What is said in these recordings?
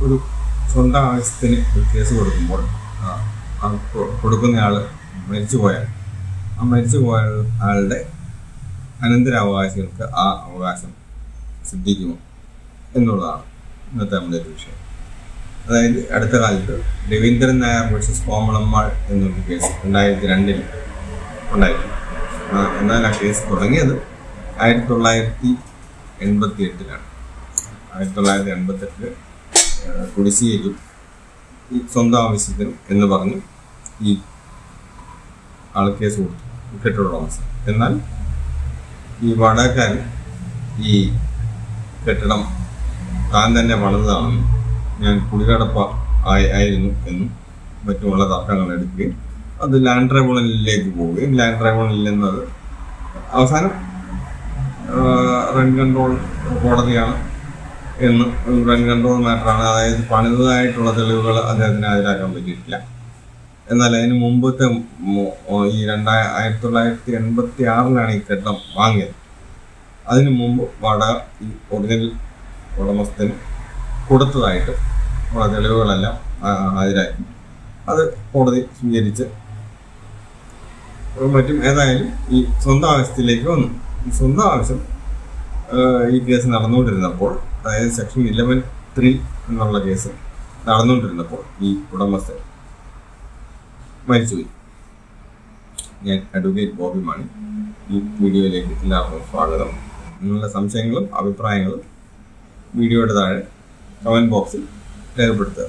ഒരു സ്വന്തം ആവശ്യത്തിന് ഒരു കേസ് കൊടുക്കുമ്പോൾ ആ, ആ കൊ- കൊടുക്കുന്നയാൾ മരിച്ചു പോയാൽ ആ മരിച്ചു പോയ ആളുടെ അനന്തരാവകാശികൾക്ക് ആ അവകാശം സിദ്ധിക്കുമോ എന്നുള്ളതാണ് ഇന്നത്തെ നമ്മുടെ ഒരു വിഷയം അതായത് അടുത്ത കാലത്ത് രവീന്ദ്രൻ നായർ വേഴ്സസ് കോമളമ്മാൾ എന്നൊരു കേസ് രണ്ടായിരത്തി രണ്ടിൽ ഉണ്ടായിട്ടുണ്ട് ആ, എന്നാൽ ആ കേസ് തുടങ്ങിയത് ആയിരത്തി തൊള്ളായിരത്തി എൺപത്തി എട്ടിലാണ് ആയിരത്തി തൊള്ളായിരത്തി എൺപത്തെട്ടില് കുടിശ്ശികയ്ക്കും ഈ സ്വന്തം ആവശ്യത്തിനും എന്ന് പറഞ്ഞ് ഈ ആൾ കേസ് കൊടുത്തു കെട്ടിട ഉടമസ്ഥൻ എന്നാൽ ഈ വാടകക്കാരൻ ഈ കെട്ടിടം താൻ തന്നെ പണിതാണെന്നും ഞാൻ കുടികടപ്പ ആയി ആയിരുന്നു എന്നും മറ്റുമുള്ള തർക്കങ്ങൾ എടുക്കുകയും അത് ലാൻഡ് ട്രൈബ്യൂണലിലേക്ക് പോവുകയും ലാൻഡ് ട്രൈബ്യൂണലിൽ നിന്നത് അവസാനം റെന്റ് കൺട്രോൾ കോടതിയാണ് എന്ന് റെന്റ് കൺട്രോൾ മാറ്ററാണ് അതായത് പണിതായിട്ടുള്ള തെളിവുകൾ അദ്ദേഹത്തിന് ഹാജരാക്കാൻ പറ്റിയിട്ടില്ല എന്നാൽ അതിന് മുമ്പത്തെ മു- ഈ രണ്ടായ ആയിരത്തി തൊള്ളായിരത്തി എൺപത്തി ആറിലാണ് ഈ കെട്ടിടം വാങ്ങിയത് അതിനു മുമ്പ് വാടക ഈ ഒറിജിനൽ ഉടമസ്ഥന് കൊടുത്തതായിട്ട് ഉള്ള തെളിവുകളെല്ലാം ആ, ഹാജരായി അത് കോടതി സ്വീകരിച്ച് മറ്റും ഏതായാലും ഈ സ്വന്തം ആവശ്യത്തിലേക്ക് വന്നു ഈ സ്വന്തം ആവശ്യം ആ, ഈ കേസ് നടന്നുകൊണ്ടിരുന്നപ്പോൾ അതായത് സെക്ഷൻ ഇലവൻ ത്രീ എന്നുള്ള കേസ് നടന്നുകൊണ്ടിരുന്നപ്പോൾ ഈ ഉടമസ്ഥൻ മരിച്ചുപോയി ഞാൻ അഡ്വക്കേറ്റ് ബോബി മാണി ഈ വീഡിയോയിലേക്ക് എല്ലാവർക്കും സ്വാഗതം നിങ്ങളുടെ സംശയങ്ങളും അഭിപ്രായങ്ങളും വീഡിയോയുടെ താഴെ കമന്റ് ബോക്സിൽ രേഖപ്പെടുത്തുക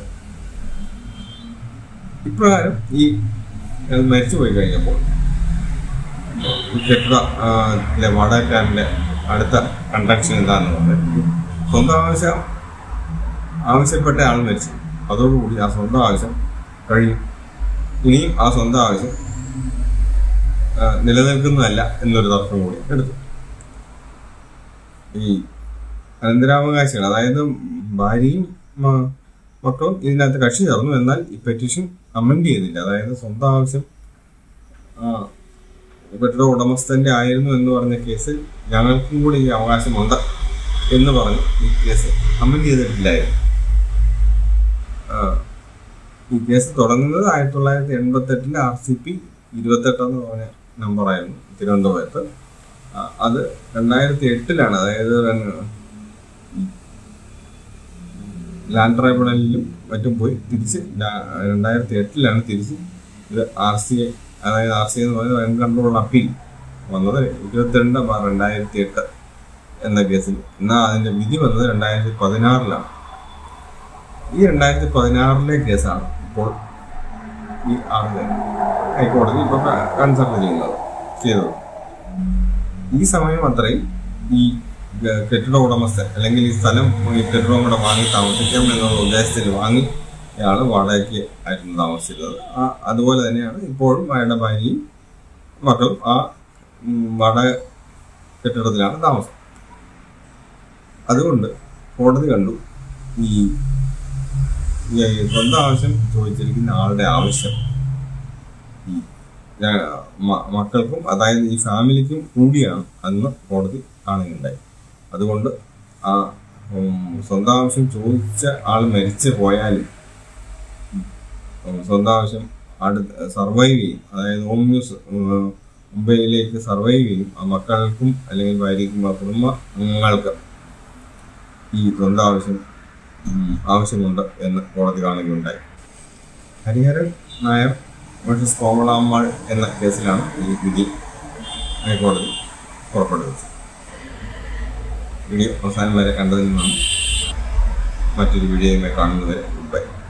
ഇപ്രകാരം ഈ അയാൾ മരിച്ചുപോയി കഴിഞ്ഞപ്പോൾ ഈ കെട്ടിട ആ, ലെ വാടകക്കാരന്റെ അടുത്ത കണ്ടക്ഷൻ എന്താന്ന് പറഞ്ഞാൽ സ്വന്തം ആവശ്യം ആവശ്യപ്പെട്ട ആൾ മരിച്ചു അതോടുകൂടി ആ സ്വന്തം ആവശ്യം കഴിയും ഇനിയും ആ സ്വന്തം ആവശ്യം ആ, നിലനിൽക്കുന്നതല്ല എന്നൊരു തർക്കം കൂടി എടുത്തു ഈ അനന്തരാവകാശികൾ അതായത് ഭാര്യയും മ- മക്കളും ഇതിനകത്ത് കക്ഷി ചേർന്നു എന്നാൽ ഈ പെറ്റീഷൻ അമെൻഡ് ചെയ്തില്ല അതായത് സ്വന്തം ആവശ്യം ആ, കെട്ടിട ഉടമസ്ഥന്റെ ആയിരുന്നു എന്ന് പറഞ്ഞ കേസിൽ ഞങ്ങൾക്കും കൂടി ഈ അവകാശമുണ്ട് എന്ന് പറഞ്ഞ് ഈ കേസ് അമെൻഡ് ചെയ്തിട്ടില്ലായിരുന്നു ആ, ഈ കേസ് തുടങ്ങുന്നത് ആയിരത്തി തൊള്ളായിരത്തി എൺപത്തി എട്ടിലെ ആർ സി പി ഇരുപത്തെട്ട് എന്ന് പറഞ്ഞ നമ്പറായിരുന്നു തിരുവനന്തപുരത്ത് ആ, അത് രണ്ടായിരത്തി എട്ടിലാണ് അതായത് രൺ- ലാൻഡ് ട്രൈബ്യൂണലിലും മറ്റും പോയി തിരിച്ച് ലാ- രണ്ടായിരത്തി എട്ടിലാണ് തിരിച്ച് ഇത് ആർ സി ഐ അതായത് ആർ സി ഐ എന്ന് പറയുന്നത് റെന്റ് കൺട്രോൾ അപ്പീൽ വന്നത് ഇരുപത്തിരണ്ട് ബാർ രണ്ടായിരത്തി എട്ട് എന്ന കേസിൽ എന്നാൽ അതിന്റെ വിധി വന്നത് രണ്ടായിരത്തി പതിനാറിലാണ് ഈ രണ്ടായിരത്തി പതിനാറിലെ കേസാണ് ഇപ്പോൾ ഈ ആറ് ഹൈക്കോടതി ഇപ്പൊ കൺസൾട്ട് ചെയ്യുന്നത് ചെയ്തത് ഈ സമയം അത്രയും ഈ ഗ- കെട്ടിട ഉടമസ്ഥൻ അല്ലെങ്കിൽ ഈ സ്ഥലം ഈ കെട്ടിടവും കൂടെ വാങ്ങി താമസിക്കാം എന്നുള്ള ഉദ്ദേശത്തിൽ വാങ്ങി ഇയാള് വാടകയ്ക്ക് ആയിരുന്നു താമസിച്ചിരുന്നത് ആ അതുപോലെ തന്നെയാണ് ഇപ്പോഴും അയാളുടെ ഭാര്യയും മക്കളും ആ ഉം, വാടക കെട്ടിടത്തിലാണ് താമസം അതുകൊണ്ട് കോടതി കണ്ടു ഈ ഈ സ്വന്തം ആവശ്യം ചോദിച്ചിരിക്കുന്ന ആളുടെ ആവശ്യം ഈ ര- മ- മക്കൾക്കും അതായത് ഈ ഫാമിലിക്കും കൂടിയാണ് അന്ന് കോടതി കാണുകയുണ്ടായി അതുകൊണ്ട് ആ ഉം, സ്വന്തം ആവശ്യം ചോദിച്ച ആൾ മരിച്ചു പോയാലും ഉം, സ്വന്തം ആവശ്യം അടുത്ത് സർവൈവ് ചെയ്യും അതായത് ഹോം ന്യൂസ് ഉം, മുംബൈയിലേക്ക് സർവൈവ് ചെയ്യും ആ മക്കൾക്കും അല്ലെങ്കിൽ ഭാര്യയ്ക്കും ആ കുടുംബ അംഗങ്ങൾക്ക് ഈ സ്വന്തം ആവശ്യം ഉം, ആവശ്യമുണ്ട് എന്ന് കോടതി കാണുകയുണ്ടായി ഹരിഹരൻ നായർ വേഴ്സസ് കോമളാമ്മാൾ എന്ന കേസിലാണ് ഈ വിധി ഹൈക്കോടതി പുറപ്പെടുവിച്ചത് വീഡിയോ അവസാനം വരെ കണ്ടതിൽ നിന്നാണ് മറ്റൊരു വീഡിയോയുമായി കാണുന്നവരെ ഗുഡ് ബൈ